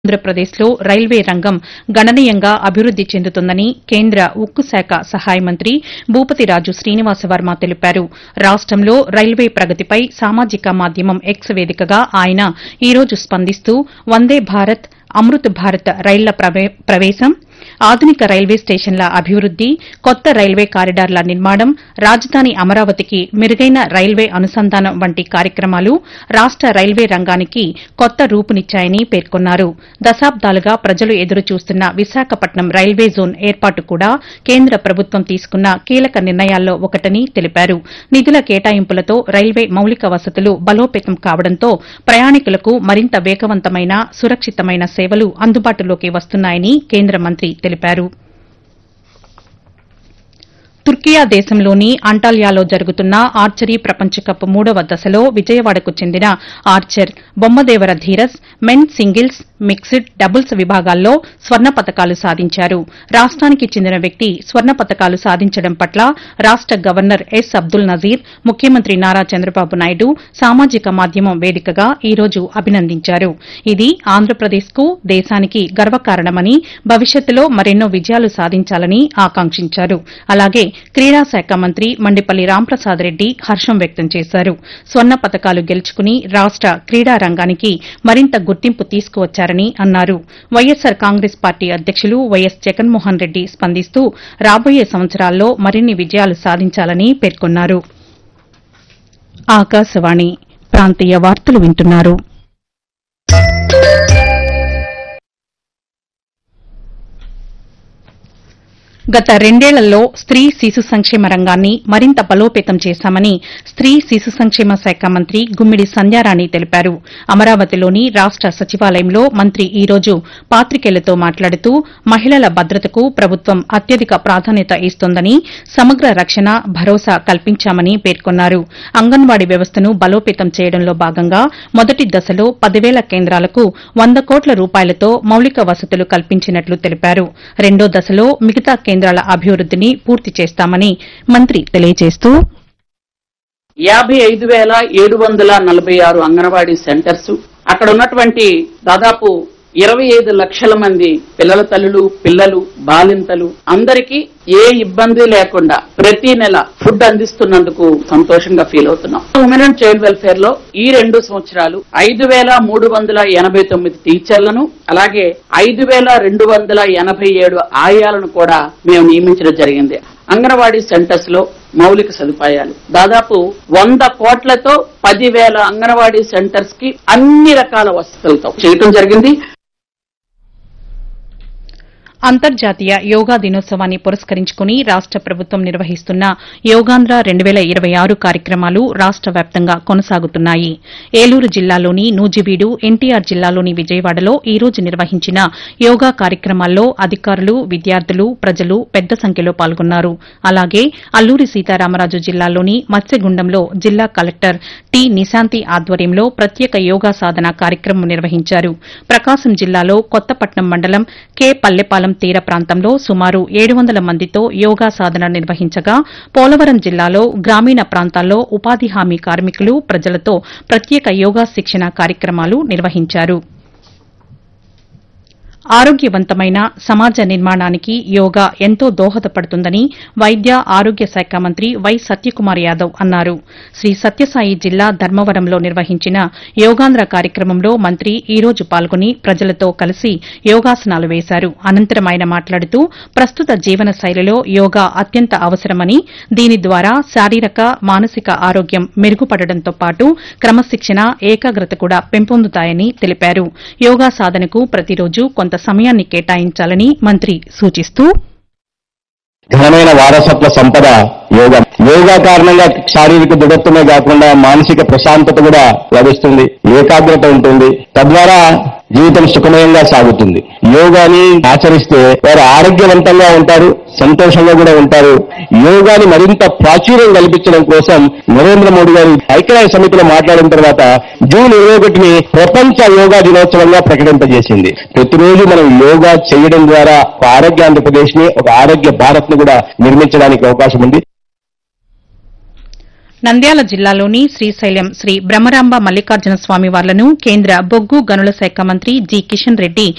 ఆంధ్రప్రదేశ్లో రైల్వే రంగం గణనీయంగా అభివృద్ది చెందుతుందని కేంద్ర ఉక్కు శాఖ సహాయ మంత్రి భూపతిరాజు శ్రీనివాసవర్మ తెలిపారు రాష్టంలో రైల్వే ప్రగతిపై సామాజిక మాధ్యమం ఎక్స్ వేదికగా ఆయన ఈ రోజు స్పందిస్తూ వందే భారత్ అమృత్ భారత్ రైళ్ల ప్రవే- ప్రవేశం ఆధునిక రైల్వే స్టేషన్ల అభివృద్ది కొత్త రైల్వే కారిడార్ల నిర్మాణం రాజధాని అమరావతికి మెరుగైన రైల్వే అనుసంధానం వంటి కార్యక్రమాలు రాష్ట రైల్వే రంగానికి కొత్త రూపునిచ్చాయని పేర్కొన్నారు దశాబ్దాలుగా ప్రజలు ఎదురుచూస్తున్న విశాఖపట్నం రైల్వే జోన్ ఏర్పాటు కూడా కేంద్ర ప్రభుత్వం తీసుకున్న కీలక నిర్ణయాల్లో ఒకటని తెలిపారు నిధుల కేటాయింపులతో రైల్వే మౌలిక వసతులు బలోపేతం కావడంతో ప్రయాణికులకు మరింత వేగవంతమైన సురక్షితమైన సేవలు అందుబాటులోకి వస్తున్నాయని కేంద్ర మంత్రి తెలిపారు తుర్కియా దేశంలోని అంటాల్యాలో జరుగుతున్న ఆర్చరీ ప్రపంచ కప్ మూడవ దశలో విజయవాడకు చెందిన ఆర్చర్ బొమ్మదేవర ధీరస్ మెన్ సింగిల్స్ మిక్స్డ్ డబుల్స్ విభాగాల్లో స్వర్ణ పతకాలు సాధించారు రాష్ట్రానికి చెందిన వ్యక్తి స్వర్ణ పతకాలు సాధించడం పట్ల రాష్ట గవర్నర్ ఎస్ అబ్దుల్ నజీర్ ముఖ్యమంత్రి నారా చంద్రబాబు నాయుడు సామాజిక మాధ్యమం వేదికగా ఈ రోజు అభినందించారు ఇది ఆంధ్రప్రదేశ్కు దేశానికి గర్వకారణమని భవిష్యత్తులో మరెన్నో విజయాలు సాధించాలని ఆకాంక్షించారు అలాగే క్రీడా శాఖ మంత్రి మండిపల్లి రాంప్రసాద్ రెడ్డి హర్షం వ్యక్తం చేశారు స్వర్ణ పతకాలు గెలుచుకుని రాష్ట క్రీడా రంగానికి మరింత గుర్తింపు తీసుకువచ్చారని అన్నారు వైఎస్సార్ కాంగ్రెస్ పార్టీ అధ్యక్షులు వైఎస్ జగన్మోహన్ రెడ్డి స్పందిస్తూ రాబోయే సంవత్సరాల్లో మరిన్ని విజయాలు సాధించాలని పేర్కొన్నారు ఆకాశవాణి ప్రాంతీయ వార్తలు వింటున్నారు గత రెండేళ్లలో స్త్రీ శిశు సంక్షేమ రంగాన్ని మరింత బలోపేతం చేశామని స్త్రీ శిశు సంక్షేమ శాఖ మంత్రి గుమ్మిడి సంధ్యారాణి తెలిపారు అమరావతిలోని రాష్ట సచివాలయంలో మంత్రి ఈ రోజు పాతికేయులతో మాట్లాడుతూ మహిళల భద్రతకు ప్రభుత్వం అత్యధిక ప్రాధాన్యత ఇస్తోందని సమగ్ర రక్షణ భరోసా కల్పించామని పేర్కొన్నారు అంగన్వాడీ వ్యవస్థను బలోపేతం చేయడంలో భాగంగా మొదటి దశలో పదివేల కేంద్రాలకు వంద కోట్ల రూపాయలతో మౌలిక వసతులు కల్పించినట్లు తెలిపారు రెండో దశలో మిగతా కేంద్రాల అభివృద్దిని పూర్తి చేస్తామని మంత్రి తెలియజేస్తూ యాభై ఐదు వేల ఏడు వందల నలభై ఆరు అంగన్వాడీ సెంటర్స్ అక్కడ ఉన్నటువంటి దాదాపు ఇరవై ఐదు లక్షల మంది పిల్లల తల్లులు పిల్లలు బాలింతలు అందరికీ ఏ ఇబ్బంది లేకుండా ప్రతి నెల ఫుడ్ అందిస్తున్నందుకు సంతోషంగా ఫీల్ అవుతున్నాం ఉమెన్ అండ్ చైల్డ్ వెల్ఫేర్ లో ఈ రెండు సంవత్సరాలు ఐదు వేల మూడు వందల ఎనభై తొమ్మిది టీచర్లను అలాగే ఐదు వేల రెండు వందల ఎనభై ఏడు ఆయాలను కూడా మేము నియమించడం జరిగింది అంగన్వాడీ సెంటర్స్ లో మౌలిక సదుపాయాలు దాదాపు వంద కోట్లతో పదివేల అంగన్వాడీ సెంటర్స్ కి అన్ని రకాల వసతులతో చేయటం జరిగింది అంతర్జాతీయ యోగా దినోత్సవాన్ని పురస్కరించుకుని రాష్ట ప్రభుత్వం నిర్వహిస్తున్న యోగాంధ్ర రెండు వేల ఇరవై ఆరు కార్యక్రమాలు రాష్ట వ్యాప్తంగా కొనసాగుతున్నాయి ఏలూరు జిల్లాలోని నూజివీడు ఎన్టీఆర్ జిల్లాలోని విజయవాడలో ఈ రోజు నిర్వహించిన యోగా కార్యక్రమాల్లో అధికారులు విద్యార్థులు ప్రజలు పెద్ద సంఖ్యలో పాల్గొన్నారు అలాగే అల్లూరి సీతారామరాజు జిల్లాలోని మత్స్యగుండంలో జిల్లా కలెక్టర్ టి నిశాంతి ఆధ్వర్యంలో ప్రత్యేక యోగా సాధన కార్యక్రమం నిర్వహించారు ప్రకాశం జిల్లాలో కొత్తపట్నం మండలం కె పల్లెపాలెం తీర ప్రాంతంలో సుమారు ఏడు వందల మందితో యోగా సాధన నిర్వహించగా పోలవరం జిల్లాలో గ్రామీణ ప్రాంతాల్లో ఉపాధి హామీ కార్మికులు ప్రజలతో ప్రత్యేక యోగా శిక్షణ కార్యక్రమాలు నిర్వహించారు ఆరోగ్యవంతమైన సమాజ నిర్మాణానికి యోగా ఎంతో దోహదపడుతుందని వైద్య ఆరోగ్య శాఖ మంత్రి వై సత్యకుమార్ యాదవ్ అన్నారు శ్రీ సత్యసాయి జిల్లా ధర్మవరంలో నిర్వహించిన యోగాంధ్ర కార్యక్రమంలో మంత్రి ఈ రోజు పాల్గొని ప్రజలతో కలిసి యోగాసనాలు వేశారు అనంతరం ఆయన మాట్లాడుతూ ప్రస్తుత జీవన శైలిలో యోగా అత్యంత అవసరమని దీని ద్వారా శారీరక మానసిక ఆరోగ్యం మెరుగుపడడంతో పాటు క్రమశిక్షణ ఏకాగ్రత కూడా పెంపొందుతాయని తెలిపారు యోగా సాధనకు ప్రతిరోజు కొంత సమయాన్ని కేటాయించాలని మంత్రి సూచిస్తూ ఘనమైన వారసత్వ సంపద యోగా యోగా కారణంగా శారీరక దృఢత్వమే కాకుండా మానసిక ప్రశాంతత కూడా లభిస్తుంది ఏకాగ్రత ఉంటుంది తద్వారా జీవితం సుఖమయంగా సాగుతుంది యోగాని ఆచరిస్తే వారు ఆరోగ్యవంతంగా ఉంటారు సంతోషంగా కూడా ఉంటారు యోగాని మరింత ప్రాచుర్యం కల్పించడం కోసం నరేంద్ర మోడీ గారు ఐక్యరాజ్య సమితిలో మాట్లాడిన తర్వాత జూన్ ఇరవై ఒకటిని ప్రపంచ యోగా దినోత్సవంగా ప్రకటింపజేసింది ప్రతిరోజు మనం యోగా చేయడం ద్వారా ఒక ఆరోగ్య ఆంధ్రప్రదేశ్ ని ఒక ఆరోగ్య భారత్ ని కూడా నిర్మించడానికి అవకాశం ఉంది నంద్యాల జిల్లాలోని శ్రీశైలం శ్రీ బ్రహ్మరాంబ మల్లికార్జున స్వామి వార్లను కేంద్ర బొగ్గు గనుల శాఖ మంత్రి జి కిషన్ రెడ్డి